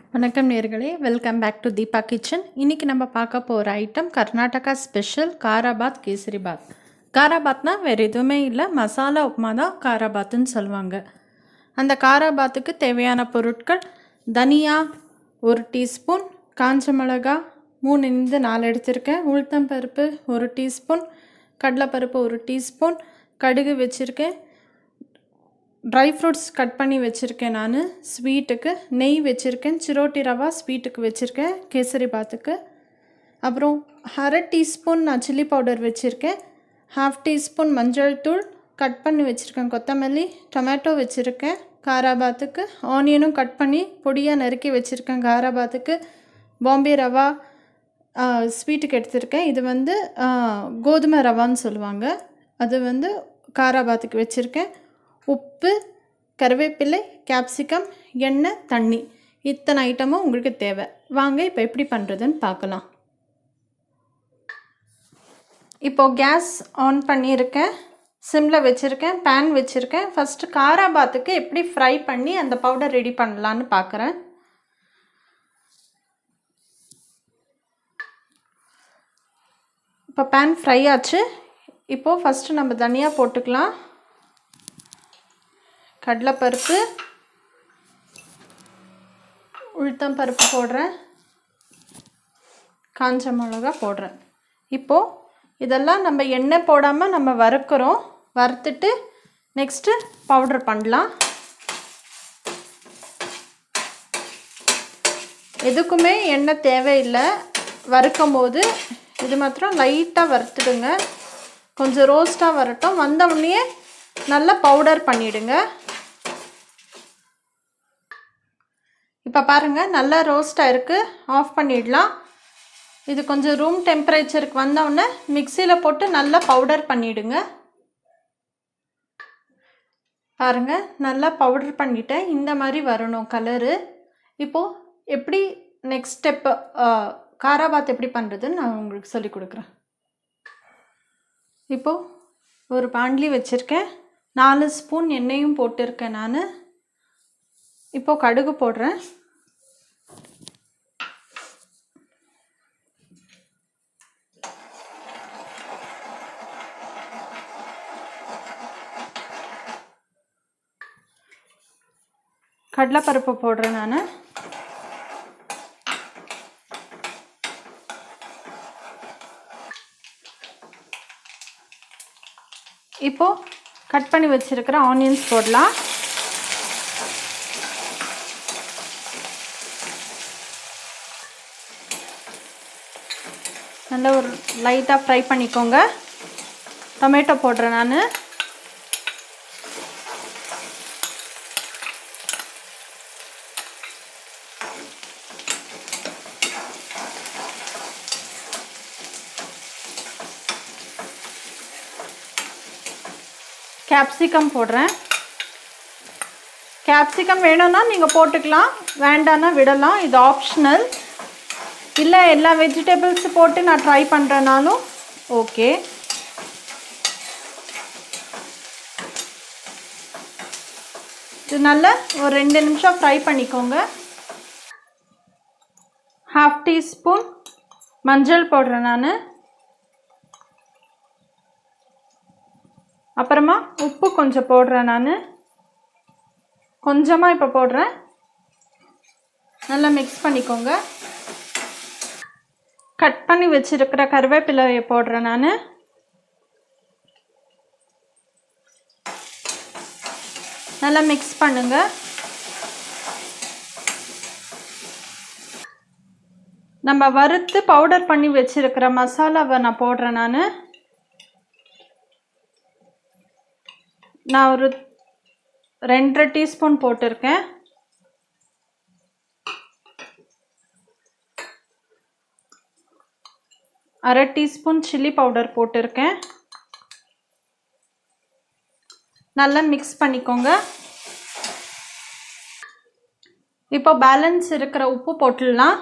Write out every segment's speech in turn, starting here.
வணக்கம் நேர்களே welcome back to Deepa kitchen இன்றைக்கி நம்ம பார்க்க போகிற ஐட்டம் கர்நாடகா ஸ்பெஷல் காராபாத் கேசரி பாத் காராபாத்னா வேறு எதுவுமே இல்லை மசாலா உப்புமா தான் காராபாத்துன்னு சொல்லுவாங்க அந்த காராபாத்துக்கு தேவையான பொருட்கள் தனியா ஒரு டீஸ்பூன் காஞ்ச மிளகா மூணுலேருந்து நாலு எடுத்திருக்கேன் உளுத்தம்பருப்பு ஒரு டீஸ்பூன் கடலைப்பருப்பு ஒரு டீஸ்பூன் கடுகு வச்சுருக்கேன் ட்ரை ஃப்ரூட்ஸ் கட் பண்ணி வச்சுருக்கேன் நான் ஸ்வீட்டுக்கு நெய் வச்சுருக்கேன் சிரோட்டி ரவா ஸ்வீட்டுக்கு வச்சுருக்கேன் கேசரி பாத்துக்கு அப்புறம் அரை டீஸ்பூன் நான் சில்லி பவுடர் வச்சுருக்கேன் ஹாஃப் டீஸ்பூன் மஞ்சள் தூள் கட் பண்ணி வச்சுருக்கேன் கொத்தமல்லி டொமேட்டோ வச்சுருக்கேன் காராபாத்துக்கு ஆனியனும் கட் பண்ணி பொடியாக நறுக்கி வச்சுருக்கேன் காராபாத்துக்கு பாம்பே ரவா ஆ, ஸ்வீட்டுக்கு எடுத்திருக்கேன் இது வந்து ஆ, கோதுமை ரவான்னு சொல்லுவாங்க அது வந்து காராபாத்துக்கு வச்சுருக்கேன் உப்பு கருவேப்பிலை கேப்சிகம் எண்ணெய் தண்ணி இத்தனை ஐட்டமும் உங்களுக்கு தேவை வாங்க இப்போ எப்படி பண்ணுறதுன்னு பார்க்கலாம் இப்போது கேஸ் ஆன் பண்ணியிருக்கேன் சிம்மில் வச்சுருக்கேன் பேன் வச்சுருக்கேன் ஃபஸ்ட்டு காராபாத்துக்கு எப்படி ஃப்ரை பண்ணி அந்த பவுடர் ரெடி பண்ணலான்னு பார்க்குறேன் இப்போ பேன் ஃப்ரை ஆச்சு இப்போது ஃபஸ்ட்டு நம்ம தனியாக போட்டுக்கலாம் கடலைப்பருப்பு உளுத்தம் பருப்பு போடுறேன் காஞ்ச மிளகா போடுறேன் இப்போது இதெல்லாம் நம்ம எண்ணெய் போடாமல் நம்ம வறுக்கிறோம் வறுத்துட்டு நெக்ஸ்ட்டு பவுடர் பண்ணலாம் எதுக்குமே எண்ணெய் தேவையில்லை வறுக்கும் போது இது மாத்திரம் லைட்டாக வறுத்துடுங்க கொஞ்சம் ரோஸ்ட்டாக வரட்டும் வந்த உடனே நல்லா பவுடர் பண்ணிவிடுங்க இப்போ பாருங்கள் நல்லா ரோஸ்ட்டாக இருக்குது ஆஃப் பண்ணிடலாம் இது கொஞ்சம் ரூம் டெம்பரேச்சருக்கு வந்தவுடனே மிக்சியில் போட்டு நல்லா பவுடர் பண்ணிவிடுங்க பாருங்கள் நல்லா பவுடர் பண்ணிட்டேன் இந்த மாதிரி வரணும் கலரு இப்போது எப்படி நெக்ஸ்ட் ஸ்டெப்பு காராபாத் எப்படி பண்ணுறதுன்னு நான் உங்களுக்கு சொல்லி கொடுக்குறேன் இப்போது ஒரு பாண்ட்லி வச்சுருக்கேன் நாலு ஸ்பூன் எண்ணெயும் போட்டிருக்கேன் நான் இப்போது கடுகு போடுறேன் கடலைப்பருப்பு போடுறேன் நான் இப்போது கட் பண்ணி வச்சுருக்கிற ஆனியன்ஸ் போடலாம் நல்லா ஒரு லைட்டாக ஃப்ரை பண்ணிக்கோங்க டொமேட்டோ போடுறேன் நான் கேப்சிகம் போடுறேன் கேப்சிகம் வேணும்னா நீங்கள் போட்டுக்கலாம் வேண்டான்னா விடலாம் இது ஆப்ஷனல் இல்லை எல்லா வெஜிடபிள்ஸ் போட்டு நான் ட்ரை பண்ணுறனாலும் ஓகே இது நல்லா ஒரு ரெண்டு நிமிஷம் ஃப்ரை பண்ணிக்கோங்க ஹாஃப் டீஸ்பூன் மஞ்சள் போடுறேன் நான் அப்புறமா உப்பு கொஞ்சம் போடுறேன் நான் கொஞ்சமாக இப்போ போடுறேன் நல்லா மிக்ஸ் பண்ணிக்கோங்க கட் பண்ணி வச்சிருக்கிற கருவேப்பிலையை போடுறேன் நான் நல்லா மிக்ஸ் பண்ணுங்க நம்ம வறுத்து பவுடர் பண்ணி வச்சிருக்கிற மசாலாவை நான் போடுறேன் நான் நான் ஒரு ரெண்டரை டீஸ்பூன் போட்டிருக்கேன் அரை டீஸ்பூன் சில்லி பவுடர் போட்டிருக்கேன் நல்லா மிக்ஸ் பண்ணிக்கோங்க இப்போ பேலன்ஸ் இருக்கிற உப்பு போட்டுடலாம்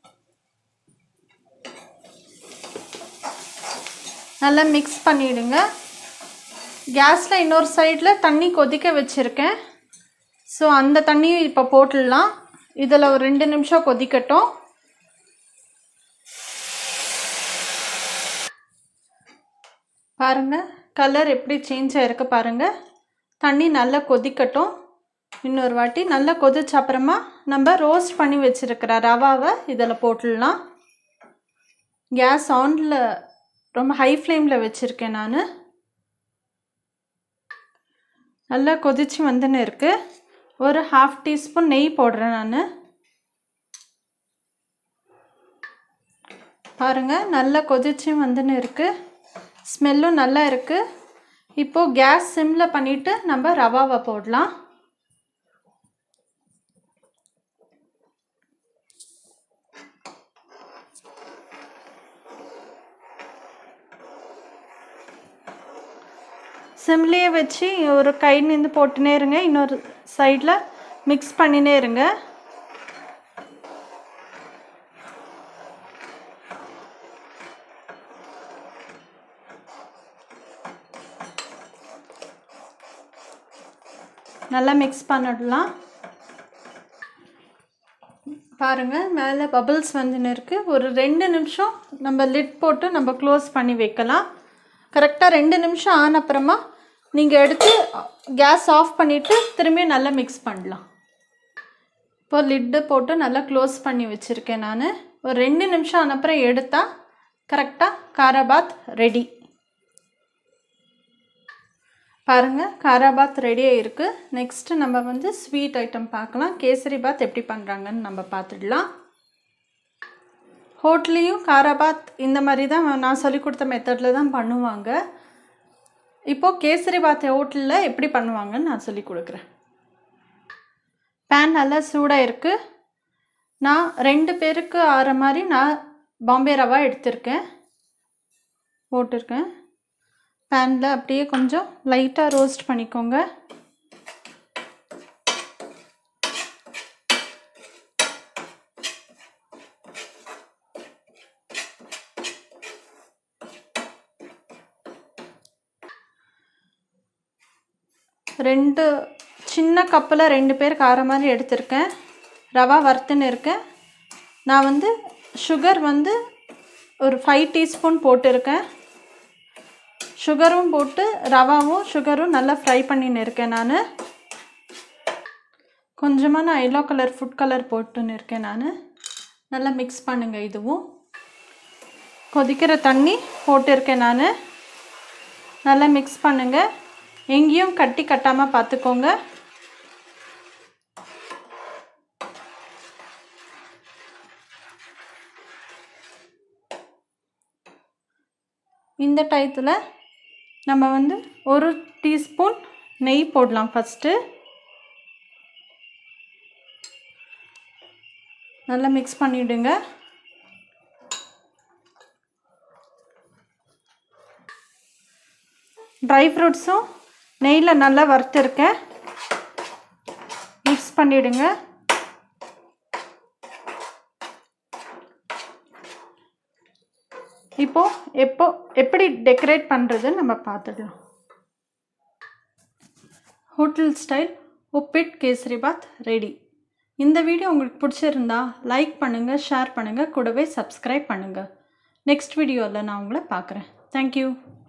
நல்லா மிக்ஸ் பண்ணிவிடுங்க கேஸில் இன்னொரு சைடில் தண்ணி கொதிக்க வச்சுருக்கேன் ஸோ அந்த தண்ணியும் இப்போ போட்டுடலாம் இதில் ஒரு ரெண்டு நிமிஷம் கொதிக்கட்டும் பாருங்கள் கலர் எப்படி சேஞ்ச் ஆகிருக்கு பாருங்கள் தண்ணி நல்லா கொதிக்கட்டும் இன்னொரு வாட்டி நல்லா கொதிச்ச அப்புறமா நம்ம ரோஸ்ட் பண்ணி வச்சுருக்கிற ரவாவை இதில் போட்டுடலாம் கேஸ் ஆனில் ரொம்ப ஹை ஃப்ளேமில் வச்சுருக்கேன் நான் நல்லா கொதிச்சு வந்துன்னு இருக்குது ஒரு ஹாஃப் டீஸ்பூன் நெய் போடுறேன் நான் பாருங்கள் நல்லா கொதிச்சு வந்துன்னு இருக்குது ஸ்மெல்லும் நல்லா இருக்குது இப்போது கேஸ் சிம்மில் பண்ணிவிட்டு நம்ம ரவாவை போடலாம் சிம்லேயே வச்சு ஒரு கை நின்று போட்டுனே இருங்க இன்னொரு சைடில் மிக்ஸ் பண்ணினே இருங்க நல்லா மிக்ஸ் பண்ணிடலாம் பாருங்கள் மேலே பபிள்ஸ் வந்துன்னு இருக்குது ஒரு ரெண்டு நிமிஷம் நம்ம லிட் போட்டு நம்ம க்ளோஸ் பண்ணி வைக்கலாம் கரெக்டாக ரெண்டு நிமிஷம் ஆன அப்புறமா நீங்கள் எடுத்து கேஸ் ஆஃப் பண்ணிவிட்டு திரும்பி நல்லா மிக்ஸ் பண்ணலாம் இப்போ லிட்டு போட்டு நல்லா க்ளோஸ் பண்ணி வச்சுருக்கேன் நான் ஒரு ரெண்டு நிமிஷம் ஆன அப்புறம் எடுத்தால் கரெக்டாக காராபாத் ரெடி பாருங்கள் காராபாத் ரெடியாக இருக்குது நெக்ஸ்ட்டு நம்ம வந்து ஸ்வீட் ஐட்டம் பார்க்கலாம் கேசரி பாத் எப்படி பண்ணுறாங்கன்னு நம்ம பார்த்துடலாம் ஹோட்டல்லையும் காராபாத் இந்த மாதிரி தான் நான் சொல்லி கொடுத்த மெத்தடில் தான் பண்ணுவாங்க இப்போது கேசரி பாத் ஹோட்டலில் எப்படி பண்ணுவாங்கன்னு நான் சொல்லி கொடுக்குறேன் பேன் நல்லா சூடாக இருக்குது நான் ரெண்டு பேருக்கு ஆகிற மாதிரி நான் பாம்பே ரவா எடுத்திருக்கேன் போட்டிருக்கேன் பேனில் அப்படியே கொஞ்சம் லைட்டாக ரோஸ்ட் பண்ணிக்கோங்க ரெண்டு சின்ன கப்பில் ரெண்டு பேருக்கு ஆற மாதிரி எடுத்திருக்கேன் ரவா வறுத்துன்னு இருக்கேன் நான் வந்து சுகர் வந்து ஒரு ஃபைவ் டீஸ்பூன் போட்டிருக்கேன் சுகரும் போட்டு ரவாவும் சுகரும் நல்லா ஃப்ரை பண்ணின்னு இருக்கேன் நான் கொஞ்சமாக நான் எல்லோ கலர் ஃபுட் கலர் போட்டுன்னு இருக்கேன் நான் நல்லா மிக்ஸ் பண்ணுங்கள் இதுவும் கொதிக்கிற தண்ணி போட்டிருக்கேன் நான் நல்லா மிக்ஸ் பண்ணுங்கள் எங்கேயும் கட்டி கட்டாமல் பார்த்துக்கோங்க இந்த டயத்தில் நம்ம வந்து ஒரு டீஸ்பூன் நெய் போடலாம் ஃபஸ்ட்டு நல்லா மிக்ஸ் பண்ணிவிடுங்க ட்ரை ஃப்ரூட்ஸும் நெய்யில் நல்லா வறுத்துருக்கேன் மிக்ஸ் பண்ணிவிடுங்க இப்போது எப்போ எப்படி டெக்கரேட் பண்ணுறதுன்னு நம்ம பார்த்துடலாம் hotel style uppit kesari bath ready இந்த வீடியோ உங்களுக்கு பிடிச்சிருந்தா லைக் பண்ணுங்கள் ஷேர் பண்ணுங்கள் கூடவே சப்ஸ்கிரைப் பண்ணுங்கள் நெக்ஸ்ட் வீடியோவில் நான் உங்களை பார்க்குறேன் தேங்க்யூ